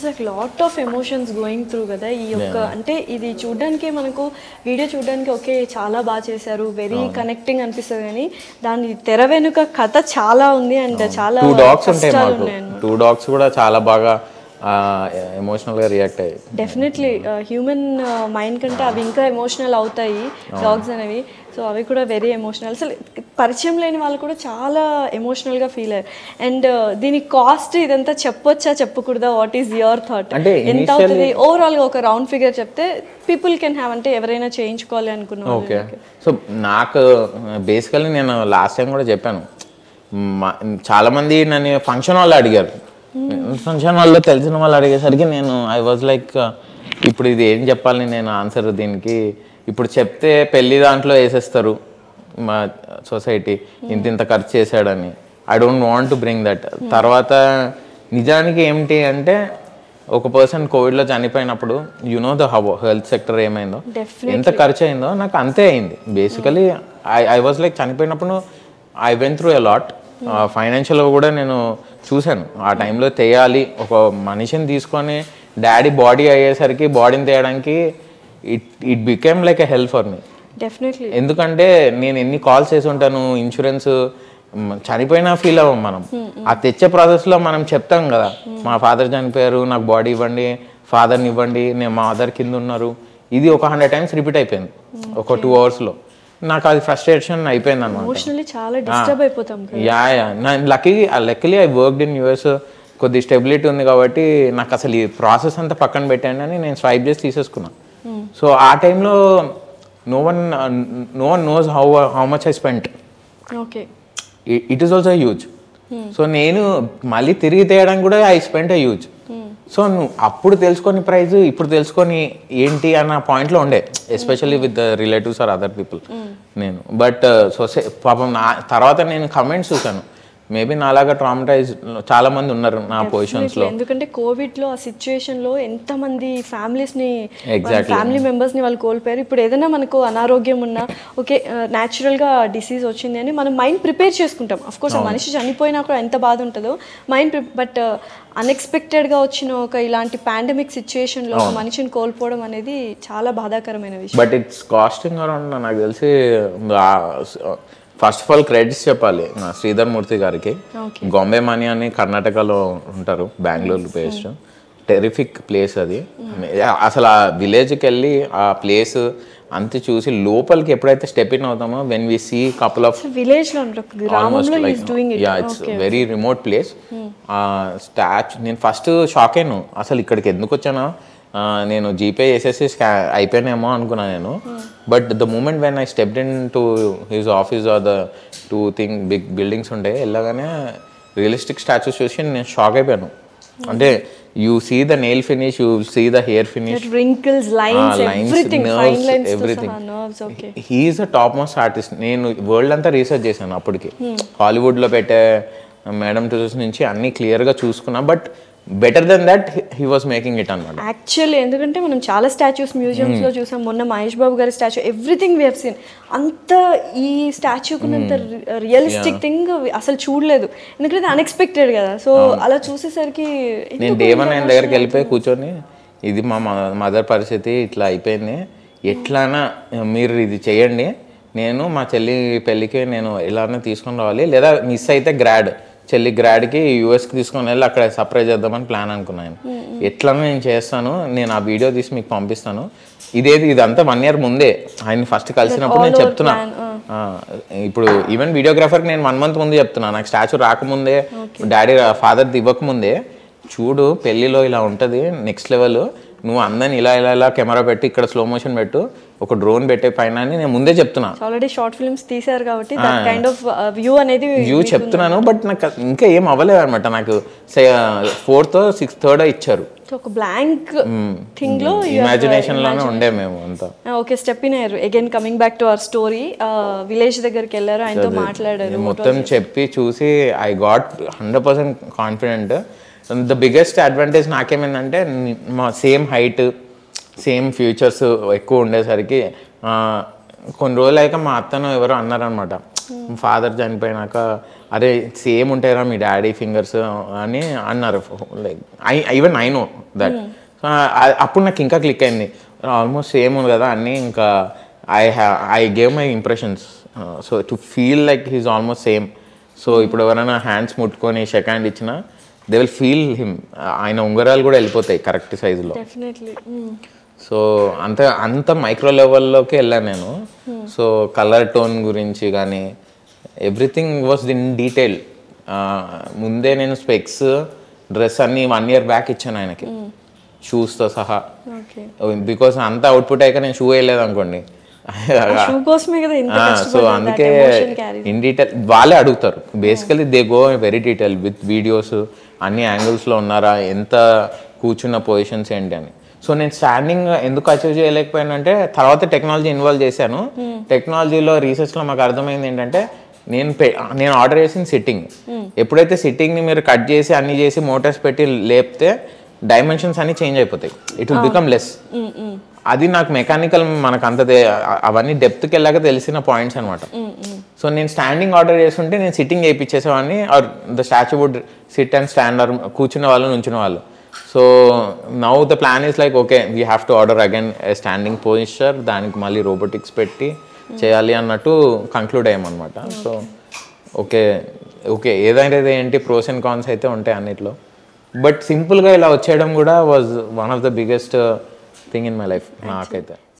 Like lot of emotions going through కదా ఈ యొక్క అంటే ఇది చూడడానికి మనకు వీడియో చూడడానికి ఓకే చాలా బాగా చేశారు వెరీ కనెక్టింగ్ అనిపిస్తుంది కానీ దాని తెర వెనుక కథ చాలా ఉంది అండ్ చాలా టూ డాగ్స్ ఉంటాయి కష్టాలు మాకు ఉన్నాయి టూ డాగ్స్ కూడా చాలా బాగా ఎమోషనల్ గా రియాక్ట్ అయ్యాయి డెఫినెట్లీ హ్యూమన్ మైండ్ కంటే అవి ఇంకా ఎమోషనల్ అవుతాయి డాగ్స్ అనేవి సో అవి కూడా వెరీ ఎమోషనల్ అసలు పరిచయం లేని వాళ్ళు కూడా చాలా ఎమోషనల్గా ఫీల్ అయ్యారు అండ్ దీని కాస్ట్ ఇదంతా చెప్పొచ్చా చెప్పకూడదా వాట్ ఈస్ యువర్ థాట్ అంటే ఎంత అవుతుంది ఓవరాల్గా ఒక రౌండ్ ఫిగర్ చెప్తే పీపుల్ కెన్ హ్యావ్ అంటే ఎవరైనా చేయించుకోవాలి అనుకున్న ఓకే సో నాకు బేసికల్లీ నేను లాస్ట్ టైం కూడా చెప్పాను మా- చాలా మంది నన్ను ఫంక్షన్ వాళ్ళు అడిగారు ఫంక్షన్ వాళ్ళు తెలిసిన వాళ్ళు అడిగేసరికి నేను ఐ వాజ్ లైక్ ఇప్పుడు ఇది ఏం చెప్పాలి నేను ఆన్సర్ దీనికి ఇప్పుడు చెప్తే పెళ్లి దాంట్లో వేసేస్తారు మా సొసైటీ ఇంత ఇంత ఖర్చు చేశాడని I don't want to bring that తర్వాత నిజానికి ఏమిటి అంటే ఒక పర్సన్ కోవిడ్లో చనిపోయినప్పుడు you know the health sector ఏమైందో ఎంత ఖర్చు అయిందో నాకు అంతే అయింది basically I I was like చనిపోయినప్పుడు I went through a lot ఫైనాన్షియల్గా కూడా నేను చూశాను ఆ టైంలో తెయాలి ఒక మనిషిని తీసుకొని డాడీ బాడీ అయ్యేసరికి బాడీని తేయడానికి it it became like a help for me definitely ఎందుకంటే నేను ఎన్ని కాల్స్ చేసి ఉంటాను ఇన్సూరెన్స్ మ్, చనిపోయినా ఫీల్ అవ్వం మనం ఆ తెచ్చే ప్రాసెస్లో మనం చెప్తాం కదా మా ఫాదర్ చనిపోయారు నాకు బాడీ ఇవ్వండి ఫాదర్ని ఇవ్వండి నేను మా మదర్ కింద ఉన్నారు ఇది ఒక హండ్రెడ్ టైమ్స్ రిపీట్ అయిపోయింది ఒక టూ అవర్స్లో నాకు అది ఫ్రస్ట్రేషన్ అయిపోయింది అనమాట ఎమోషనల్లీ చాలా డిస్టర్బ్ అయిపోతాం కదా యా యా నేను lucky luckily I worked in US కొద్ది స్టెబిలిటీ ఉంది కాబట్టి నాకు అసలు ఈ ప్రాసెస్ అంతా పక్కన పెట్టండి అని నేను స్వైప్ చేసి తీసేసుకున్నాను సో ఆ టైంలో no one no one knows how how much I spent okay it is also huge so నేను మళ్ళీ తిరిగి తేయడానికి కూడా I spend a huge so నువ్వు అప్పుడు తెలుసుకొని ప్రైజ్ ఇప్పుడు తెలుసుకొని ఏంటి అన్న పాయింట్లో ఉండే especially with relatives or other people నేను బట్ సొసై పాపం నా తర్వాత నేను కమెంట్స్ చూసాను మేబీ నాలాగా ట్రామటైజ్ చాలా మంది ఉన్నారు నా పొజిషన్స్ లో ఎందుకంటే కోవిడ్ లో ఆ సిచ్యుయేషన్ లో ఎంత మంది ఫ్యామిలీస్ ని Exactly. ఫ్యామిలీ మెంబర్స్ ని వాళ్ళు కోల్పోయారు ఇప్పుడు ఏదైనా మనకు అనారోగ్యం ఉన్నా ఓకే న్యాచురల్ గా డిసీజ్ వచ్చింది అని మనం మైండ్ ప్రిపేర్ చేసుకుంటాం అఫ్ కోర్స్ ఆ మనిషి చనిపోయినా కూడా ఎంత బాధ ఉంటుందో మైండ్ బట్ అన్ఎక్స్పెక్టెడ్ గా వచ్చిన ఒక ఇలాంటి పాండమిక్ సిచ్యుయేషన్ లో ఒక మనిషిని కోల్పోవడం అనేది చాలా బాధాకరమైన విషయం బట్ ఇట్స్ కాస్టింగ్ అరౌండ్ నాకు తెలిసి ఫస్ట్ ఆఫ్ ఆల్ క్రెడిట్స్ చెప్పాలి నా శ్రీధర్ మూర్తి గారికి బాంబే మనీ అని కర్ణాటకలో ఉంటారు బెంగళూరు బేస్డ్ టెరిఫిక్ ప్లేస్ అది అసలు ఆ విలేజ్కి వెళ్ళి ఆ ప్లేస్ అంత చూసి లోపలికి ఎప్పుడైతే స్టెప్ ఇన్ అవుతామో when we see couple of village లో ఉంటారు గ్రామంలో is doing it yeah it's very remote place statue నేను ఫస్ట్ షాక్ అయ్యాను అసలు ఇక్కడికి ఎందుకు వచ్చానో ఆ, నేను జీపే చేసేసి స్కా అయిపోయినేమో అనుకున్నా నేను but the moment when I stepped in to his office or the two thing big buildings ఉంటాయి వెళ్ళగానే రియలిస్టిక్ స్టాచ్యూస్ చూసి నేను షాక్ అయిపోయాను అంటే you see the nail finish you see the hair finish wrinkles lines lines, everything nerves, fine lines తో everything. సహా nerves okay he's a top most artist నేను world అంతా రీసెర్చ్ చేశాను అప్పటికి హాలీవుడ్లో పెట్టే మేడం టూస్ నుంచి అన్ని క్లియర్గా చూసుకున్నా but better then that he was making it అనమాట యాక్చువల్లీ ఎందుకంటే మనం చాలా స్టాచ్యూస్ మ్యూజియంస్ లో చూసాం మొన్న మహేష్ బాబు గారి statue everything we have seen అంత ఈ స్టాచ్యూకున్నంత రియలిస్టిక్ థింగ్ అసలు చూడలేదు ఎందుకంటే అన్ఎక్స్పెక్టెడ్ కదా సో అలా చూసేసరికి నేను డే వన్ ఆయన దగ్గరికి వెళ్ళిపోయి కూర్చొని ఇది మా మదర్ పరిస్థితి ఇట్లా అయిపోయింది ఎట్లానా మీరు ఇది చేయండి నేను మా చెల్లి పెళ్ళికి నేను ఎలానే తీసుకొని రావాలి లేదా మిస్ అయితే గ్రాడ్ చెల్లి గ్రాడ్కి యూఎస్కి తీసుకొని వెళ్ళి అక్కడ సర్ప్రైజ్ చేద్దామని ప్లాన్ అనుకున్నాను ఎట్లనో నేను చేస్తాను నేను ఆ వీడియో తీసి మీకు పంపిస్తాను ఇదేది ఇదంతా వన్ ఇయర్ ముందే ఆయన ఫస్ట్ కలిసినప్పుడు నేను చెప్తున్నా ఆ, ఇప్పుడు ఈవెన్ వీడియోగ్రాఫర్కి నేను వన్ మంత్ ముందు చెప్తున్నా నాకు స్టాచ్యూ రాకముందే డాడీ ఫాదర్ ఇవ్వకముందే చూడు పెళ్లిలో ఇలా ఉంటుంది నెక్స్ట్ లెవెల్ నువ్వు అందరిని ఇలా ఇలా ఇలా కెమెరా పెట్టి ఇక్కడ స్లో మోషన్ పెట్టు ఒక డ్రోన్ పెట్టే పైన అని నేను ముందే చెప్తున్నా ఆల్రెడీ షార్ట్ ఫిల్మ్స్ తీసారు కాబట్టి దట్ కైండ్ ఆఫ్ వ్యూ అనేది వ్యూ చెప్తున్నాను బట్ నాకు ఇంకా ఏం అవ్వలేదు అనమాట నాకు ఫోర్త్ సిక్స్త్ థర్డ్ ఇచ్చారు ఒక బ్లాంక్ థింగ్ లో ఇమాజినేషన్ లోనే ఉండే మేము అంతా ఓకే స్టెప్ ఇన్ అయ్యారు again coming back to our story village దగ్గరికి వెళ్ళారు ఆయనతో మాట్లాడారు నేను మొత్తం చెప్పి చూసి I got hundred percent confident the biggest advantage నాకేమైందంటే ని- మా సేమ్ హైట్ సేమ్ ఫ్యూచర్స్ ఎక్కువ ఉండేసరికి ఆ, కొన్ని రోజులు అయ్యాక మా అత్తను ఎవరో అన్నారనమాట ఫాదర్ చనిపోయినాక అరే సేమ్ ఉంటాయిరా మీ డాడీ ఫింగర్స్ అని అన్నారు like I even I know that so అప్పుడు నాకు ఇంకా క్లిక్ అయింది ఆల్మోస్ట్ సేమ్ ఉంది కదా అన్నీ ఇంకా I have I gave my impressions so to feel like he's almost same so ఇప్పుడు ఎవరైనా హ్యాండ్స్ ముట్టుకొని షెక్ హ్యాండ్ ఇచ్చినా దే విల్ ఫీల్ హిమ్ ఆయన ఉంగరాలు కూడా వెళ్ళిపోతాయి కరెక్ట్ సైజులో డెఫినెట్లీ సో అంత అంత మైక్రో లెవెల్లోకి వెళ్ళాను నేను సో కలర్ టోన్ గురించి కానీ ఎవ్రీథింగ్ వాస్ ఇన్ డీటెయిల్ ముందే నేను స్పెక్స్ డ్రెస్ అన్ని వన్ ఇయర్ బ్యాక్ ఇచ్చాను ఆయనకి షూస్తో సహా ఓకే బికాస్ అంత అవుట్పుట్ అయ్యాక నేను షూ వేయలేదు అనుకోండి షూ కోసమే కదా ఇంత సో అందుకే ఇన్ డీటెయిల్ వాళ్ళే అడుగుతారు basically they go very detail with videos అన్ని యాంగిల్స్లో ఉన్నారా ఎంత కూర్చున్న పొజిషన్స్ ఏంటి అని సో నేను స్టాండింగ్ ఎందుకు అచీవ్ చేయలేకపోయానంటే తర్వాత టెక్నాలజీ ఇన్వాల్వ్ చేశాను టెక్నాలజీలో రీసెర్చ్లో మాకు అర్థమైంది ఏంటంటే నేను పె- నేను ఆర్డర్ చేసింది సిట్టింగ్ ఎప్పుడైతే సిట్టింగ్ని మీరు కట్ చేసి అన్ని చేసి మోటార్స్ పెట్టి లేపితే డైమెన్షన్స్ అన్ని చేంజ్ అయిపోతాయి ఇట్ విల్ బికమ్ లెస్ అది నాకు మెకానికల్ మనకు అంత తె- అవన్నీ డెప్త్కి వెళ్ళాక తెలిసిన పాయింట్స్ అనమాట సో నేను స్టాండింగ్ ఆర్డర్ చేస్తుంటే నేను సిట్టింగ్ చేయించేసేవాడిని or the statue would sit and stand or కూర్చునే వాళ్ళు నుంచునే వాళ్ళు so now the plan is like okay we have to order again standing position దానికి మళ్ళీ రోబోటిక్స్ పెట్టి చేయాలి అన్నట్టు కంక్లూడ్ అయ్యామన్నమాట సో ఓకే ఓకే ఏదైనా ఏంటి ప్రోస్ అండ్ కాన్స్ అయితే ఉంటాయి అన్నిట్లో బట్ సింపుల్గా ఇలా వచ్చేయడం కూడా was one of the biggest thing in my life నాకైతే